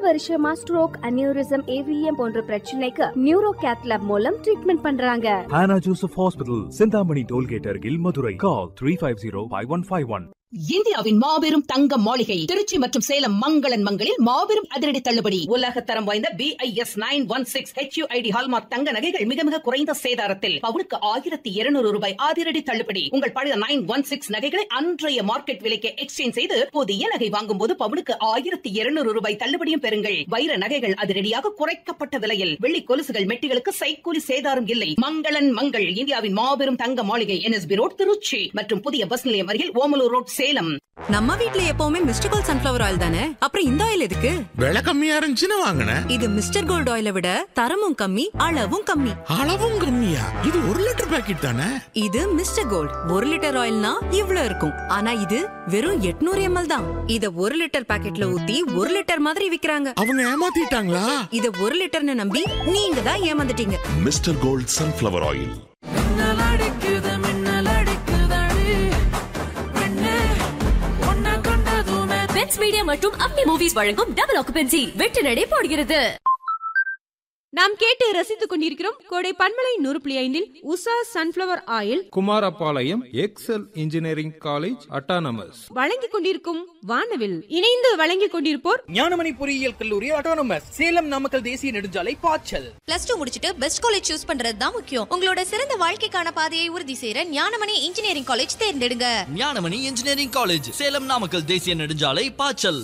வருஷமா stroke aneurysm AVM போன்ற பிரச்சனைக்கு நியூரோ கேத்லாப் மூலம் ட்ரீட்மெண்ட் பண்றாங்க Hannah Joseph Hospital, Sindhamani Tollgate, Argil, Madurai. Call 350 5151. இந்தியாவின் மாபெரும் தங்க மாளிகை திருச்சி மற்றும் சேலம் மங்களன் மங்களில் மாபெரும் அதிரடி தள்ளுபடி உலக தரம் வாய்ந்த B I S nine one six HUID hallmark தங்க நகைகள் மிக மிக குறைந்த சேதாரத்தில் பவுனுக்கு ஆயிரத்தி இருநூறு ரூபாய் அதிரடி தள்ளுபடி உங்கள் பழைய நைன் ஒன் சிக்ஸ் நகைகளை அன்றைய மார்க்கெட் விலைக்கு எக்ஸ்சேஞ்ச் செய்து புதிய நகை வாங்கும் போது பவுனுக்கு ஆயிரத்தி இருநூறு ரூபாய் தள்ளுபடியும் பெறுங்கள் வைர நகைகள் அதிரடியாக குறைக்கப்பட்ட விலையில் வெள்ளி கொலுசுகள் மெட்டிகளுக்கு சைக்கூலி சேதாரம் இல்லை மங்களன் மங்கள் இந்தியாவின் மாபெரும் தங்க மாளிகை என்எஸ்பி ரோட் திருச்சி மற்றும் புதிய பஸ் நிலையம் அருகில் ஓமலூர் ரோட் சேலம் நம்ம வீட்ல எப்பவுமே மிஸ்டர் கோல்ட் சன்ஃபிளவர் ஆயில் தானே அப்புறம் இந்த ஆயில் எதுக்கு விலை கம்மியா இருந்துச்சுன்னு வாங்கினேன் இது மிஸ்டர் கோல்ட் ஆயிலை விட தரமும் கம்மி அளவும் கம்மி அளவும் கம்மியா இது ஒரு லிட்டர் பாக்கெட் தானே இது மிஸ்டர் கோல்ட் ஒரு லிட்டர் ஆயில்னா இவ்ளோ இருக்கும் ஆனா இது வெறும் 800 எம்எல் தான் இத ஒரு லிட்டர் பாக்கெட்ல ஊத்தி ஒரு லிட்டர் மாதிரி விக்கிறாங்க அவங்க ஏமாத்திட்டாங்களா இத ஒரு லிட்டர்னு நம்பி நீங்க தான் ஏமாந்துட்டீங்க Mr Gold sunflower oil Benz media மற்றும் அப்னி மூவிஸ் வழங்கும் டபுள் ஆக்குபென்சி வெற்றி நடை போடுகிறது நாம் கேட்டு ரசித்துக் கொண்டிருக்கிறோம் கோடை பன்மலை நூறு புள்ளி ஐந்தில் Usha sunflower oil Kumarapalayam Excel engineering college autonomous வழங்கிக் கொண்டிருக்கும் வானவில் இணைந்து வழங்கிக் கொண்டிருப்போர் ஞானமணி பொறியியல் கல்லூரி ஆட்டோனமஸ் சேலம் நாமக்கல் தேசிய நெடுஞ்சாலை பாய்ச்சல் பிளஸ் டூ முடிச்சிட்டு பெஸ்ட் காலேஜ் சூஸ் பண்றது தான் முக்கியம் உங்களோட சிறந்த வாழ்க்கைக்கான பாதையை உறுதி செய்யற ஞானமணி இன்ஜினியரிங் காலேஜ் தேர்ந்தெடுங்க ஞானமணி இன்ஜினியரிங் காலேஜ் சேலம் நாமக்கல் தேசிய நெடுஞ்சாலை பாய்ச்சல்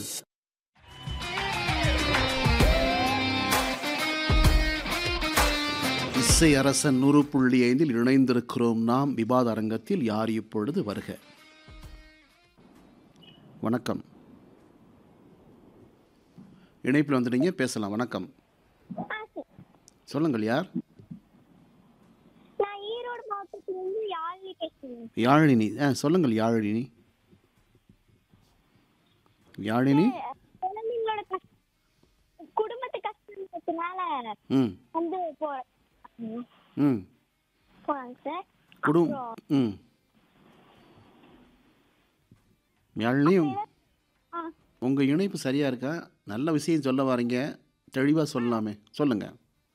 இசை அரசன் நூறு புள்ளி ஐந்தில் இணைந்திருக்கிறோம் நாம் விவாத அரங்கத்தில் யார் இப்பொழுது வருக வணக்கம் இணைப்பில் வந்துட்டீங்க பேசலாம் வணக்கம் சொல்லுங்கள் யார் நான் ஈரோடு மாவட்டத்திலிருந்து யாழினி பேசுறேன் யாழினி ஆ சொல்லுங்கள் யாழினி யாழினி குழந்தைங்களோட கஷ்ட குடும்பத்து கஷ்டத்தினால ம் வந்து போ ம் போறாங்க சார் குடும் ம் யாழினி ஆ. உங்கள் இணைப்பு சரியாக இருக்கா நல்ல விஷயம் சொல்ல வரீங்க தெளிவாக சொல்லலாமே சொல்லுங்கள்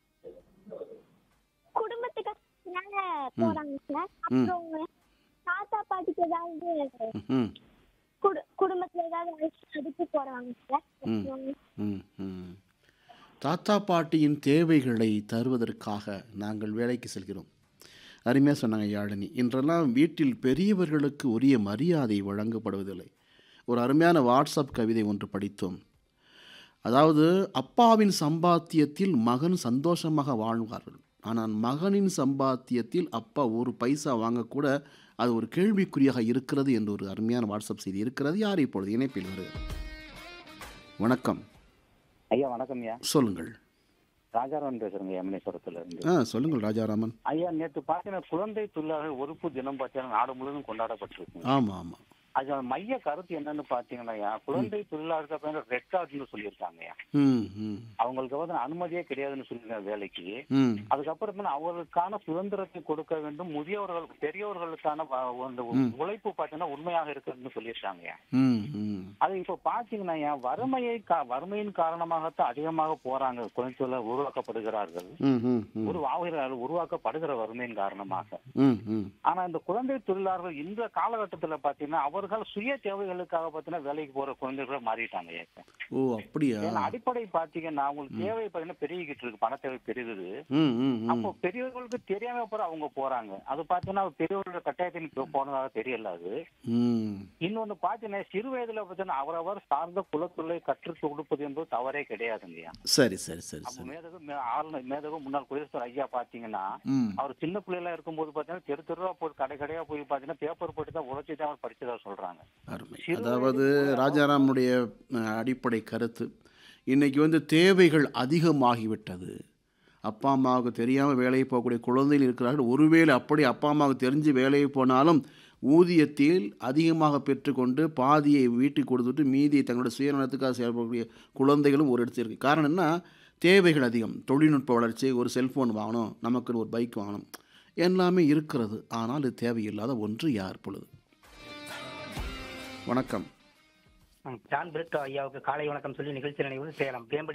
குடும்பத்து கஷ்டத்தினால போறாங்க சார் ம். அப்புறம் தாத்தா பாட்டிக்கு ஏதாவது ம் குடு குடும்பத்துல ஏதாவது வயசு அதுக்கு போறாங்க சார் ம். அப்புறம் ம், ம். தாத்தா பாட்டியின் தேவைகளை தருவதற்காக நாங்கள் வேலைக்கு செல்கிறோம் அருமையாக சொன்னாங்க யாழினி இன்றெல்லாம் வீட்டில் பெரியவர்களுக்கு உரிய மரியாதை வழங்கப்படுவதில்லை ஒரு அருமையான வாட்ஸ்அப் கவிதை ஒன்று படித்தோம் அதாவது அப்பாவின் சம்பாத்தியத்தில் மகன் சந்தோஷமாக வாழ்வார்கள் ஆனால் மகனின் சம்பாத்தியத்தில் அப்பா ஒரு பைசா வாங்கக்கூட அது ஒரு கேள்விக்குறியாக இருக்கிறது என்று ஒரு அருமையான வாட்ஸ்அப் செய்தி இருக்கிறது யார் இப்பொழுது இணைப்பில் வருகிறது வணக்கம் ஐயா வணக்கம் ஐயா சொல்லுங்கள் ராஜாராமன் பேசுறேங்க யமுனேஸ்வரத்துல இருந்து ஆ சொல்லுங்கள் ராஜாராமன் ஐயா நேற்று பார்த்தீங்கன்னா குழந்தை தொழிலாளர் ஒறுப்பு தினம் பார்த்தீங்கன்னா நாடு முழுவதும் கொண்டாடப்பட்டிருக்கு ஆமாம் ஆமாம் அது மைய கருத்து என்னன்னு பாத்தீங்கன்னா ஐயா, குழந்தை தொழிலாளருக்கு அப்புறம் ரெட் கார்டுன்னு சொல்லியிருக்காங்க ஐயா. ம் ம் அவங்களுக்கு வந்து அனுமதியே கிடையாதுன்னு சொல்லியிருக்காங்க வேலைக்கு ம் அதுக்கப்புறம் வந்து அவர்களுக்கான சுதந்திரத்தை கொடுக்க வேண்டும் முதியவர்கள் பெரியவர்களுக்கான வ- அந்த ம். உழைப்பு பார்த்தீங்கன்னா உண்மையாக இருக்குன்னு சொல்லியிருக்காங்க ஐயா. ம் ம் அது இப்போ பாத்தீங்கன்னா ஐயா, வறுமையை கா- வறுமையின் காரணமாகத்தான் அதிகமாக போறாங்க குழந்தை தொழிலாளர் உருவாக்கப்படுகிறார்கள் ம் ம் ம் உருவாகிறார்கள் உருவாக்கப்படுகிற வறுமையின் காரணமாக ம் ம் ஆனா இந்த குழந்தை தொழிலாளர்கள் இந்த காலகட்டத்துல பாத்தீங்கன்னா அவர்கள் சுய தேவைகளுக்காக பாத்தீங்கன்னா வேலைக்கு போற குழந்தைகளை மாறிட்டாங்க ஐயா இப்ப. ஓ அப்படியா ஏன்னா அடிப்படை பாத்தீங்கன்னா அவங்களுக்கு தேவை பாத்தீங்கன்னா பெருகிக்கிட்டு இருக்கு பண தேவை பெருகுது ம் ம் ம் அப்போ பெரியவர்களுக்கு தெரியாம போற அவங்க போறாங்க அது பாத்தீங்கன்னா பெரியவர்களோட கட்டாயத்தின் கீழ் போனதாக தெரியல அது ம் இன்னொன்னு பாத்தீங்கன்னா சிறு வயதுல பாத்தீங்கன்னா அவரவர் சார்ந்த குலத்தொழிலை கற்றுக் கொடுப்பது என்பது தவறே கிடையாதுங்கய்யா சரி சரி சரி அப்போ சரி மேதகு மே- ஆளுநர் மேதகு முன்னாள் குடியரசு ஐயா பாத்தீங்கன்னா ம் அவர் சின்ன பிள்ளைகளா இருக்கும்போது பாத்தீங்கன்னா தெரு தெருவா போய் கடை கடையா போய் பாத்தீங்கன்னா பேப்பர் போட்டு தான் உழைச்சி தான் அவர் படிச்சதா சொல்றாங்க அருமை சிறு அதாவது வயது ராஜாராமுடைய அஹ், அடிப்படை கருத்து இன்னைக்கு வந்து தேவைகள் அதிகமாகிவிட்டது அப்பா அம்மாவுக்கு தெரியாமல் வேலைக்கு போகக்கூடிய குழந்தைகள் இருக்கிறார்கள் ஒருவேளை அப்படி அப்பா அம்மாவுக்கு தெரிஞ்சு வேலைக்கு போனாலும் ஊதியத்தில் அதிகமாக பெற்றுக்கொண்டு பாதியை வீட்டுக்கு கொடுத்துட்டு மீதியை தங்களுடைய சுயநலத்துக்காக செயல்படக்கூடிய குழந்தைகளும் ஒரு இடத்துல இருக்குது காரணம் என்ன தேவைகள் அதிகம் தொழில்நுட்ப வளர்ச்சி ஒரு செல்ஃபோன் வாங்கணும் நமக்குன்னு ஒரு பைக் வாங்கணும் எல்லாமே இருக்கிறது ஆனால் இது தேவையில்லாத ஒன்று யார் பொழுது வணக்கம் ஜான் பிரிட்டோ ஐயாவுக்கு காலை வணக்கம் சொல்லி நிகழ்ச்சி நினைவு சேலம் வேம்படி